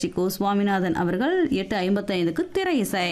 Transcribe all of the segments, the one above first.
Chicco Swaminathan அவர்கள் எட்டு ஐம்பத்தைந்துக்கு திரை இசை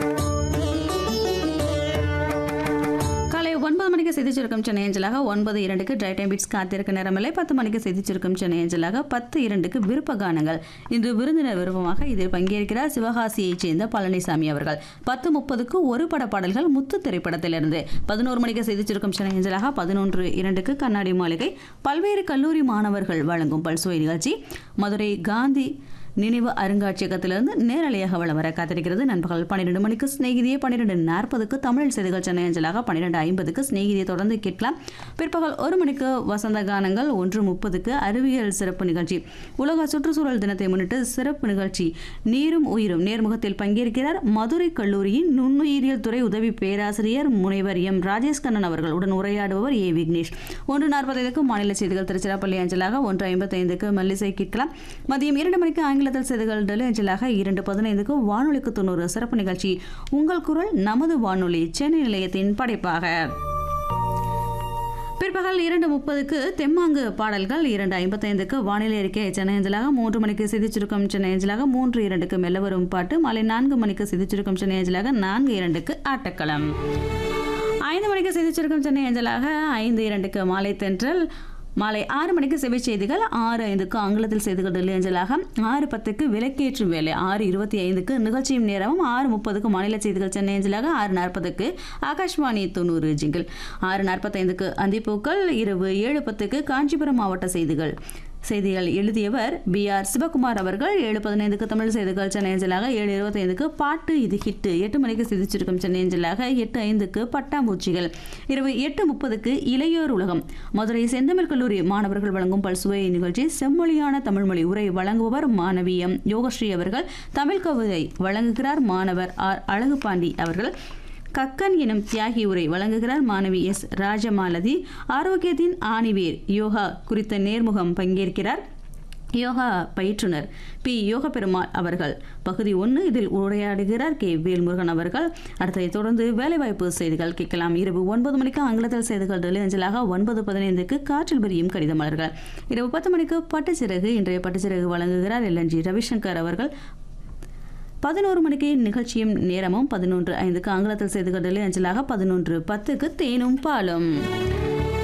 காலை ஒன்பது மணிக்கு செய்திச்சிருக்கும் சென்னை ஏஞ்சலாக ஒன்பது இரண்டுக்கு ட்ரை டைம் பீட்ஸ் காத்திருக்க நேரமில்லை பத்து மணிக்கு செய்திச்சிருக்கும் சென்னை ஏஞ்சலாக பத்து இரண்டுக்கு விருப்ப கானங்கள் இன்று விருந்தினர் விருப்பமாக இதில் பங்கேற்கிறார் சிவகாசியைச் சேர்ந்த பழனிசாமி அவர்கள் பத்து முப்பதுக்கு ஒரு பட பாடல்கள் முத்து திரைப்படத்திலிருந்து பதினோரு மணிக்கு செய்திச்சிருக்கும் சென்னை ஏஞ்சலாக பதினொன்று இரண்டுக்கு கண்ணாடி மாளிகை பல்வேறு கல்லூரி மாணவர்கள் வழங்கும் பல்சுவை நிகழ்ச்சி மதுரை காந்தி நினைவு அருங்காட்சியகத்திலிருந்து நேரலையாக வளம் வர காத்திருக்கிறது நண்பகல் பன்னிரெண்டு மணிக்கு சிநேகிதியை பன்னிரெண்டு நாற்பதுக்கு தமிழ் செய்திகள் சென்னை அஞ்சலாக பன்னிரெண்டு ஐம்பதுக்கு சிநேகிதியை தொடர்ந்து கேட்கலாம் பிற்பகல் ஒரு மணிக்கு வசந்த கானங்கள் ஒன்று முப்பதுக்கு அறிவியல் சிறப்பு நிகழ்ச்சி உலக சுற்றுச்சூழல் தினத்தை முன்னிட்டு சிறப்பு நிகழ்ச்சி நீரும் உயிரும் நேர்முகத்தில் பங்கேற்கிறார் மதுரை கல்லூரியின் நுண்ணுயிரியல் துறை உதவி பேராசிரியர் முனைவர் எம் ராஜேஷ் கண்ணன் அவர்கள் உடன் உரையாடுபவர் ஏ விக்னேஷ் ஒன்று நாற்பத்தைந்துக்கு மாநில செய்திகள் திருச்சிராப்பள்ளி அஞ்சலாக ஒன்று ஐம்பத்தைந்துக்கு மல்லிசை கேட்கலாம் மதியம் இரண்டு மணிக்கு ஆங்கிலத்தில் செய்திகள் டெல்லி அஞ்சலாக இரண்டு பதினைந்துக்கு வானொலிக்கு தொண்ணூறு சிறப்பு நிகழ்ச்சி உங்கள் குரல் நமது வானொலி சென்னை நிலையத்தின் படைப்பாக பிற்பகல் இரண்டு முப்பதுக்கு தெம்மாங்கு பாடல்கள் இரண்டு ஐம்பத்தைந்துக்கு வானிலை அறிக்கை சென்னை அஞ்சலாக மூன்று மணிக்கு சிதிச்சுருக்கம் சென்னை அஞ்சலாக மூன்று இரண்டுக்கு மெல்ல வரும் பாட்டு மாலை நான்கு மணிக்கு சிதிச்சுருக்கம் சென்னை அஞ்சலாக நான்கு இரண்டுக்கு ஆட்டக்களம் ஐந்து மணிக்கு சிதிச்சுருக்கம் சென்னை அஞ்சலாக ஐந்து இரண்டுக்கு மாலை தென்றல் மாலை ஆறு மணிக்கு செவி செய்திகள் ஆறு ஐந்துக்கு ஆங்கிலத்தில் செய்திகள் டெல்லி அஞ்சலாக ஆறு பத்துக்கு விலக்கேற்றும் வேலை ஆறு இருபத்தி ஐந்துக்கு நிகழ்ச்சியும் நேரமும் ஆறு முப்பதுக்கு மாநில செய்திகள் சென்னை அஞ்சலாக ஆறு நாற்பதுக்கு ஆகாஷ்வாணி தொண்ணூறு ஜிங்கிள் ஆறு நாற்பத்தைந்துக்கு அந்திப்பூக்கள் இரவு ஏழு பத்துக்கு காஞ்சிபுரம் மாவட்ட செய்திகள் செய்திகள் எழுதியவர் பி ஆர் சிவகுமார் அவர்கள் ஏழு பதினைந்துக்கு தமிழ் செய்திகள் சென்னை அஞ்சலாக ஏழு இருபத்தைந்துக்கு பாட்டு இது ஹிட்டு எட்டு மணிக்கு சிதிச்சிருக்கும் சென்னை அஞ்சலாக எட்டு ஐந்துக்கு பட்டாம்பூச்சிகள் இரவு எட்டு முப்பதுக்கு இளையோர் உலகம் மதுரை செந்தமிழ் கல்லூரி மாணவர்கள் வழங்கும் பல்சுவை நிகழ்ச்சி செம்மொழியான தமிழ்மொழி உரை வழங்குபவர் மாணவி எம் யோகஸ்ரீ அவர்கள் தமிழ் கவிதை வழங்குகிறார் மாணவர் ஆர் அழகுபாண்டி அவர்கள் கக்கன் எனும் தியாகி உரை வழங்குகிறார் மாணவி எஸ் ராஜமாலதி ஆரோக்கியத்தின் ஆணிவேர் யோகா குறித்த நேர்முகம் பங்கேற்கிறார் யோகா பயிற்றுனர் பி யோக பெருமாள் அவர்கள் பகுதி ஒன்று இதில் உரையாடுகிறார் கே வேல்முருகன் அவர்கள் அடுத்ததை தொடர்ந்து வேலைவாய்ப்பு செய்திகள் கேட்கலாம் இரவு ஒன்பது மணிக்கு ஆங்கிலத்தில் செய்திகள் டெல்லி அஞ்சலாக ஒன்பது பதினைந்துக்கு காற்றில் பிரியும் கடித மலர்கள் இரவு பத்து மணிக்கு பட்டுச்சிறகு இன்றைய பட்டுச்சிறகு வழங்குகிறார் எல்என்ஜி ரவிசங்கர் அவர்கள் பதினோரு மணிக்கு நிகழ்ச்சியும் நேரமும் பதினொன்று ஐந்துக்கு ஆங்கிலத்தில் செய்திகள் டெல்லி அஞ்சலாக பதினொன்று பத்துக்கு தேனும் பாலும்